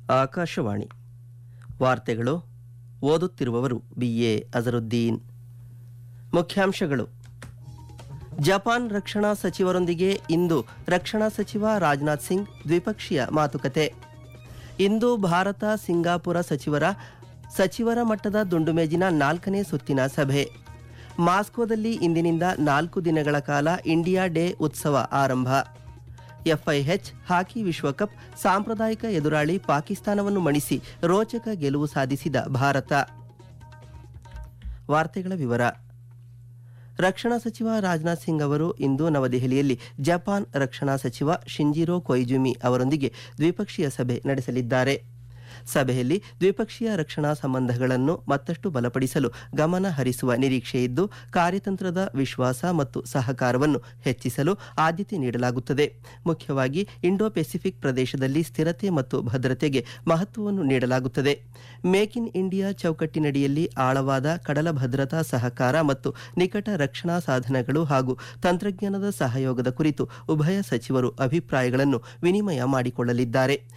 ಆಕಾಶವಾಣಿ ವಾರ್ತೆಗಳು ಓದುತ್ತಿರುವವರು ಬಿಎ ಅಜರುದ್ದೀನ್ ಮುಖ್ಯಾಂಶಗಳು ಜಪಾನ್ ರಕ್ಷಣಾ ಸಚಿವರೊಂದಿಗೆ ಇಂದು ರಕ್ಷಣಾ ಸಚಿವ ರಾಜನಾಥ್ ಸಿಂಗ್ ದ್ವಿಪಕ್ಷೀಯ ಮಾತುಕತೆ ಇಂದು ಭಾರತ ಸಿಂಗಾಪುರ ಸಚಿವರ ಸಚಿವರ ಮಟ್ಟದ ದುಂಡುಮೇಜಿನ ನಾಲ್ಕನೇ ಸುತ್ತಿನ ಸಭೆ ಮಾಸ್ಕೋದಲ್ಲಿ ಇಂದಿನಿಂದ ನಾಲ್ಕು ದಿನಗಳ ಕಾಲ ಇಂಡಿಯಾ ಡೇ ಉತ್ಸವ ಆರಂಭ ಎಫ್ಐಎಚ್ ಹಾಕಿ ವಿಶ್ವಕಪ್ ಸಾಂಪ್ರದಾಯಿಕ ಎದುರಾಳಿ ಪಾಕಿಸ್ತಾನವನ್ನು ಮಣಿಸಿ ರೋಚಕ ಗೆಲುವು ಸಾಧಿಸಿದ ಭಾರತ ವಾರ್ತೆಗಳ ವಿವರ ರಕ್ಷಣಾ ಸಚಿವ ರಾಜನಾಥ್ ಸಿಂಗ್ ಅವರು ಇಂದು ನವದೆಹಲಿಯಲ್ಲಿ ಜಪಾನ್ ರಕ್ಷಣಾ ಸಚಿವ ಶಿಂಜಿರೋ ಕೊಯ್ಜುಮಿ ಅವರೊಂದಿಗೆ ದ್ವಿಪಕ್ಷೀಯ ಸಭೆ ನಡೆಸಲಿದ್ದಾರೆ ಸಭೆಯಲ್ಲಿ ದ್ವಿಪಕ್ಷೀಯ ರಕ್ಷಣಾ ಸಂಬಂಧಗಳನ್ನು ಮತ್ತಷ್ಟು ಬಲಪಡಿಸಲು ಗಮನ ಹರಿಸುವ ನಿರೀಕ್ಷೆಯಿದ್ದು ಕಾರ್ಯತಂತ್ರದ ವಿಶ್ವಾಸ ಮತ್ತು ಸಹಕಾರವನ್ನು ಹೆಚ್ಚಿಸಲು ಆದ್ಯತೆ ನೀಡಲಾಗುತ್ತದೆ ಮುಖ್ಯವಾಗಿ ಇಂಡೋ ಪೆಸಿಫಿಕ್ ಪ್ರದೇಶದಲ್ಲಿ ಸ್ಥಿರತೆ ಮತ್ತು ಭದ್ರತೆಗೆ ಮಹತ್ವವನ್ನು ನೀಡಲಾಗುತ್ತದೆ ಮೇಕ್ ಇನ್ ಇಂಡಿಯಾ ಚೌಕಟ್ಟಿನಡಿಯಲ್ಲಿ ಆಳವಾದ ಕಡಲ ಭದ್ರತಾ ಸಹಕಾರ ಮತ್ತು ನಿಕಟ ರಕ್ಷಣಾ ಸಾಧನಗಳು ಹಾಗೂ ತಂತ್ರಜ್ಞಾನದ ಸಹಯೋಗದ ಕುರಿತು ಉಭಯ ಸಚಿವರು ಅಭಿಪ್ರಾಯಗಳನ್ನು ವಿನಿಮಯ ಮಾಡಿಕೊಳ್ಳಲಿದ್ದಾರೆ